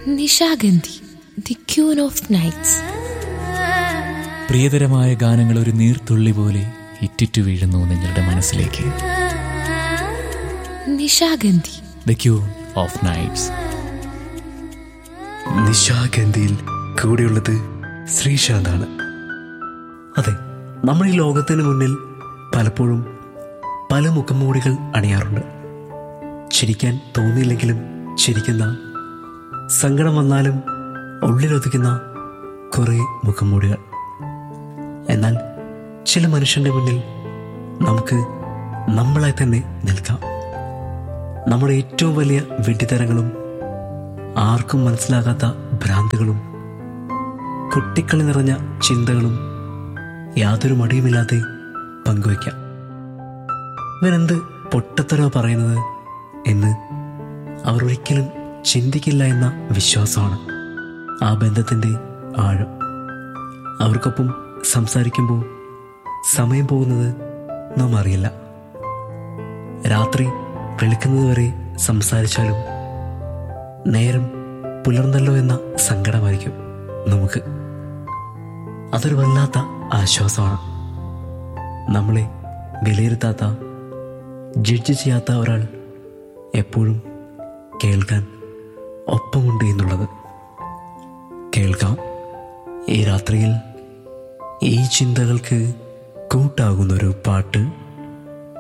Nishagandhi the queen of nights പ്രിയതരമായ ഗാനങ്ങൾ ഒരു നീർത്തുള്ളി പോലെ ഇറ്റിറ്റു വീഴുന്നു നിങ്ങളുടെ മനസ്സിലേക്ക് Nishagandhi the queen of nights നിശാഗന്ധിയിൽ കൂടെയുള്ളത് ശ്രീശാന്താണ് അതെ നമ്മൾ ഈ ലോകത്തിന് മുന്നിൽ പലപ്പോഴും പല മുഖംമൂടികൾ അണിയാറുണ്ട് ചിരിക്കാൻ തോന്നിയില്ലെങ്കിലും ചിരിക്കുന്ന സങ്കടം വന്നാലും ഉള്ളിലൊതുക്കുന്ന കുറേ മുഖംമൂടികൾ എന്നാൽ ചില മനുഷ്യന്റെ മുന്നിൽ നമുക്ക് നമ്മളായി തന്നെ നിൽക്കാം നമ്മുടെ ഏറ്റവും വലിയ വെട്ടിത്തരങ്ങളും ആർക്കും മനസ്സിലാകാത്ത ഭ്രാന്തികളും കുട്ടിക്കളി നിറഞ്ഞ ചിന്തകളും യാതൊരു മടിയുമില്ലാതെ പങ്കുവയ്ക്കാം ഇവനെന്ത് പൊട്ടത്തരോ പറയുന്നത് എന്ന് അവർ ഒരിക്കലും ചിന്തിക്കില്ല എന്ന വിശ്വാസമാണ് ആ ബന്ധത്തിൻ്റെ ആഴം അവർക്കൊപ്പം സംസാരിക്കുമ്പോൾ സമയം പോകുന്നത് നാം അറിയില്ല രാത്രി വെളുക്കുന്നതുവരെ സംസാരിച്ചാലും നേരം പുലർന്നല്ലോ എന്ന സങ്കടമായിരിക്കും നമുക്ക് അതൊരു വല്ലാത്ത ആശ്വാസമാണ് നമ്മളെ വിലയിരുത്താത്ത ജഡ്ജ് ചെയ്യാത്ത ഒരാൾ എപ്പോഴും കേൾക്കാൻ ഒപ്പമുണ്ട് എന്നുള്ളത് കേൾക്കാം ഈ രാത്രിയിൽ ഈ ചിന്തകൾക്ക് കൂട്ടാകുന്നൊരു പാട്ട്